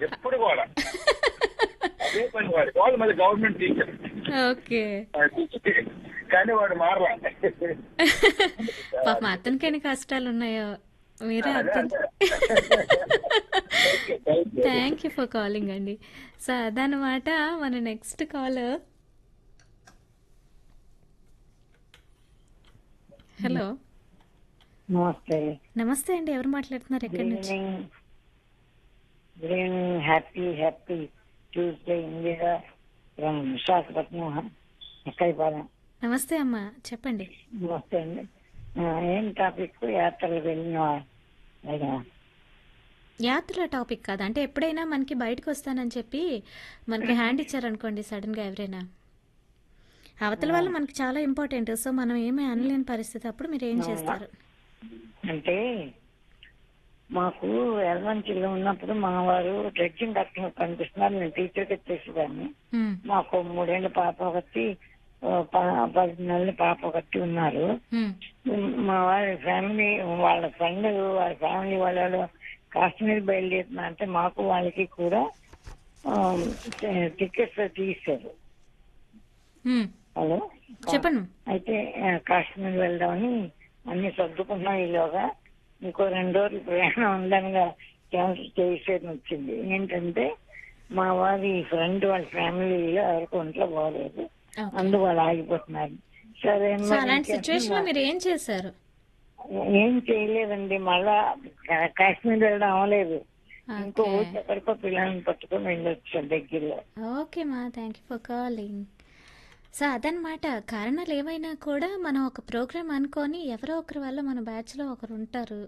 ఎప్పుడు కూడా అదే పని వాడు వాళ్ళు మళ్ళీ గవర్నమెంట్ టీచర్ ఓకే కానీ వాడు మారలా పాపం అతనికి ఎన్ని కష్టాలు ఉన్నాయో మీరే అర్థం థ్యాంక్ యూ ఫర్ కాలింగ్ అండి సో అదనమాట మన నెక్స్ట్ కాల్ హలో నమస్తే నమస్తే అండి ఎవరు మాట్లాడుతున్నారు గుడ్ ఎక్కడి నుంచి evening good evening happy happy Tuesday India from Visakhapatnam Ekkadipalem నమస్తే అమ్మా చెప్పండి నమస్తే అండి ఆ, ఏం టాపిక్ యాత్రలు వెళ్ళిన లేదా యాత్రల టాపిక్ కాదు అంటే ఎప్పుడైనా మనకి బయటకు వస్తానని చెప్పి మనకి హ్యాండ్ ఇచ్చారనుకోండి సడన్ గా ఎవరైనా అవతల వాళ్ళు మనకి చాలా ఇంపార్టెంట్ సో మనం ఏమీ అనలేని పరిస్థితి అప్పుడు మీరు ఏం చేస్తారు అంటే మాకు ఎల్వంచిలో ఉన్నప్పుడు మా వారు డ్రెడ్జింగ్ డాక్టర్ కనిపిస్తున్నారు నేను టీచర్కి వచ్చేసేదాన్ని ఉమ్, మాకు మూడేళ్ల పాప ఒకటి ఆ, ప- పది నెలల పాప ఒకటి ఉన్నారు ఉమ్, మా వాళ్ళ ఫ్యామిలీ వాళ్ళ ఫ్రెండ్ వాళ్ళ ఫ్యామిలీ వాళ్ళు కాశ్మీర్ బయలుదేరుతున్నా అంటే మాకు వాళ్ళకి కూడా టికెట్స్ తీశారు ఉమ్. హలో చెప్పండి అయితే ఆ, కాశ్మీర్ వెళ్దామని అన్ని సర్దుకున్నాం ఈలోగా ఇంకో రెండు రోజులు ప్రయాణం ఉందనగా క్యాన్సిల్ చేసేది వచ్చింది ఏంటంటే మా వారి ఫ్రెండ్ వాళ్ళ ఫ్యామిలీలో ఎవరికి ఒంట్లో బాగలేదు Okay. అందు వాళ్ళు ఆగిపోతున్నారు సరే సో మరి అలాంటి ఇంకేంటి? సిచ్యువేషన్ లో మీరు ఏం చేశారు ఏం చేయలేదండి మళ్ళా కా- కాశ్మీర్ వెళ్ళడం అవ్వలేదు ఇంకో ఓకే ఊరికి ఎక్కడికో పిల్లల్ని పట్టుకొని వెళ్ళొచ్చు దగ్గరలో ఓకే మా thank you for calling so అదనమాట కారణాలు ఏమైనా కూడా మనం ఒక ప్రోగ్రామ్ అనుకొని ఎవరో ఒకరి వల్ల మన బ్యాచ్లో ఒకరు ఉంటారు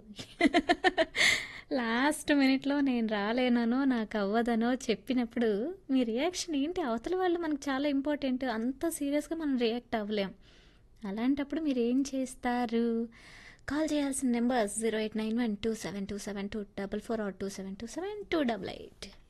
లాస్ట్ మినిట్లో నేను రాలేననో నాకు అవ్వదనో చెప్పినప్పుడు మీ రియాక్షన్ ఏంటి అవతల వాళ్ళు మనకు చాలా ఇంపార్టెంట్ అంత సీరియస్గా మనం రియాక్ట్ అవ్వలేం అలాంటప్పుడు మీరు ఏం చేస్తారు కాల్ చేయాల్సిన numbers zero eight nine one two seven two seven two double four or two seven two seven two double eight